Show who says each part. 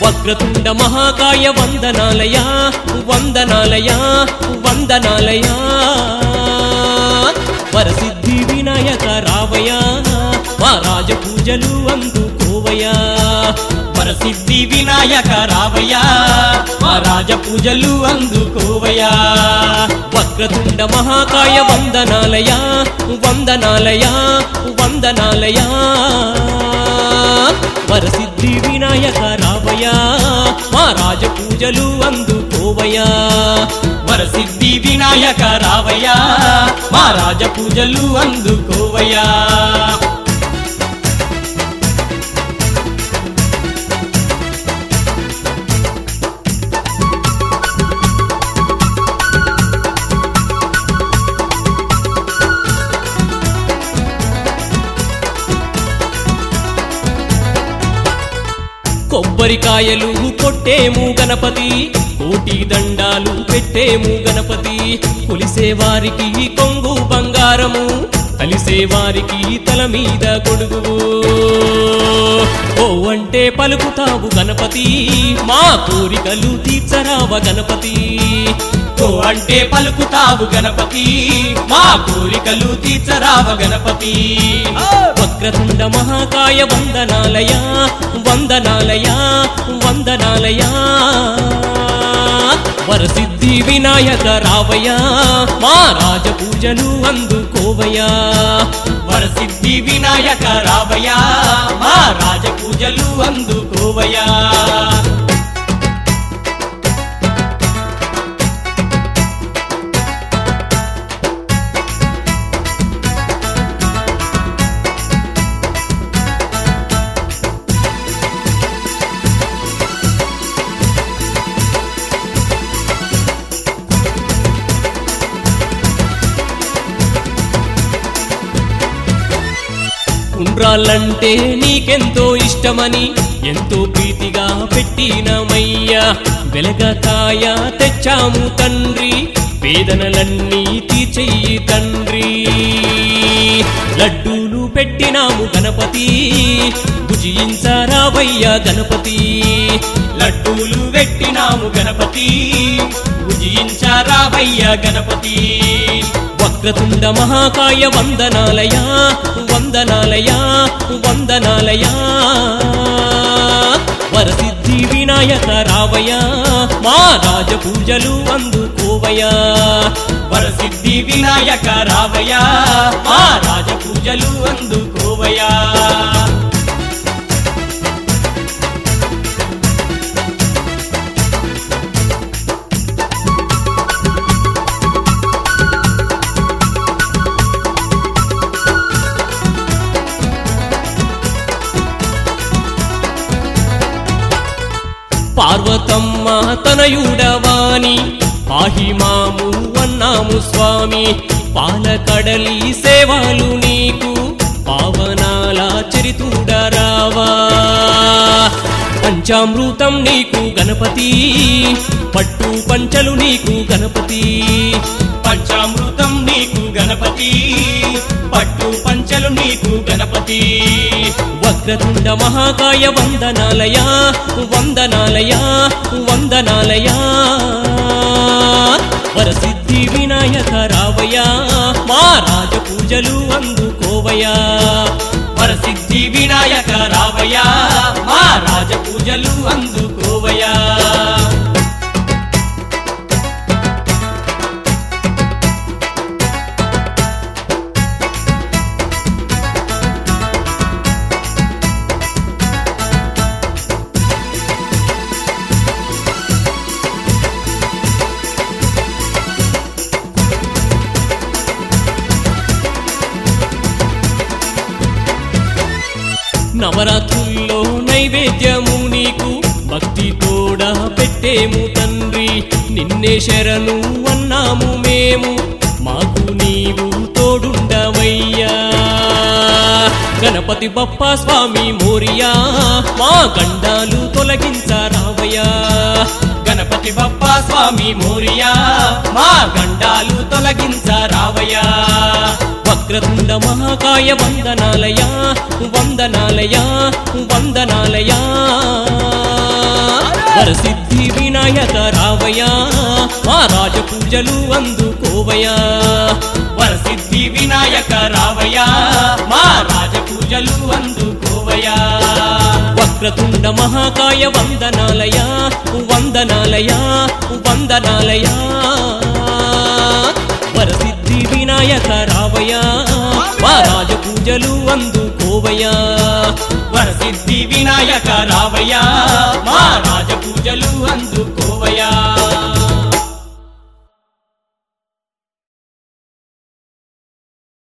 Speaker 1: వక్రతుండ మహాకాయ వందనాలయా వందనాలయా వందనాలయా వరసిద్ధి వినాయక రావయా మా రాజ పూజలు అందుకోవయా
Speaker 2: వరసిద్ధి వినాయక రావయ్యా మా రాజ పూజలు అందుకోవయ్యా
Speaker 1: వక్రతుండ మహాకాయ వందనాలయా వందనాలయా వందనాలయా వరసిద్ధి వినాయక రావయా మా రాజ పూజలు అందుకోవయా
Speaker 2: వరసిద్ధి వినాయక రావయ్యా మా రాజ పూజలు అందుకోవయ్యా
Speaker 1: కొబ్బరికాయలు కొట్టేము గణపతి కోటి దండాలు పెట్టేము గణపతి కొలిసే వారికి కొంగు బంగారము కలిసే వారికి తల మీద కొడుగు ఓ అంటే పలుకుతావు గణపతి మా కోరికలు తీర్చరావ గణపతి
Speaker 2: ఓ అంటే పలుకుతావు గణపతి మా కోరికలు తీర్చరావ గణపతి
Speaker 1: వక్రతుండ మహాకాయ వందనాలయా వందనాలయా వందనాలయా వరసిద్ధి వినాయక రావయ్యా మా రాజ పూజలు అందుకోవయ్యా
Speaker 2: వరసిద్ధి వినాయక రావయ్యా మా రాజ పూజలు అందుకోవయ్యా
Speaker 1: ఉండ్రాళ్ళంటే నీకెంతో ఇష్టమని ఎంతో ప్రీతిగా పెట్టినమయ్యా వెలగకాయ తెచ్చాము తండ్రి వేదనలన్నీ తీర్చెయ్యి తండ్రి లడ్డూలు పెట్టినాము గణపతి భుజించరావయ్యా గణపతి
Speaker 2: లడ్డూలు పెట్టినాము గణపతి భుజించారావయ్య గణపతి
Speaker 1: వక్రతుండ మహాకాయ వందనాలయా వందనాలయా వందనాలయా వరసిద్ధి వినాయక రావయ్యా మా రాజ పూజలు అందుకోవయ్యా
Speaker 2: వరసిద్ధి వినాయక రావయ్యా మా రాజ పూజలు అందుకోవయ్యా
Speaker 1: పార్వతమ్మ తనయుడవాని పాహిమాము అన్నాము స్వామి పాలకడలి సేవలు నీకు పావనాల చరితుడరావా పంచామృతం నీకు గణపతి పట్టు పంచలు నీకు గణపతి
Speaker 2: పంచామృతం నీకు గణపతి పట్టు పంచలు నీకు గణపతి
Speaker 1: వక్రతుండ మహాకాయ వందనాలయా వందనాలయా వందనాలయా వరసిద్ధి వినాయక రావయ్యా మా రాజ పూజలు అందుకోవయ్యా
Speaker 2: వరసిద్ధి వినాయక రావయ్యా మా రాజ పూజలు అందుకోవయ్యా
Speaker 1: నవరాత్రుల్లో నైవేద్యము నీకు భక్తి తోడా పెట్టేము తండ్రి నిన్నే శరణు అన్నాము మేము మాకు నీవు తోడుండవయ్యా గణపతి బప్ప స్వామి మోరియా మా గండాలు తొలగించరావయ్యా
Speaker 2: గణపతి బప్పా స్వామి మోరియా మా గండాలు తొలగించరావయ్యా
Speaker 1: వక్రతుండ మహాకాయ వందనాలయా వందనాలయా వందనాలయా వరసిద్ధి వినాయక రావయ్యా మా రాజ పూజలు అందుకోవయ్యా
Speaker 2: వరసిద్ధి వినాయక రావయ్యా మా రాజ పూజలు అందుకోవయ్యా
Speaker 1: వక్రతుండ మహాకాయ వందనాలయా వందనాలయా వందనాలయా వరసిద్ధి వినాయక రావయ్యా మా రాజ పూజలు అందుకోవయ్యా
Speaker 2: వరసిద్ధి వినాయక రావయ్యా మా రాజ పూజలు అందుకోవయ్యా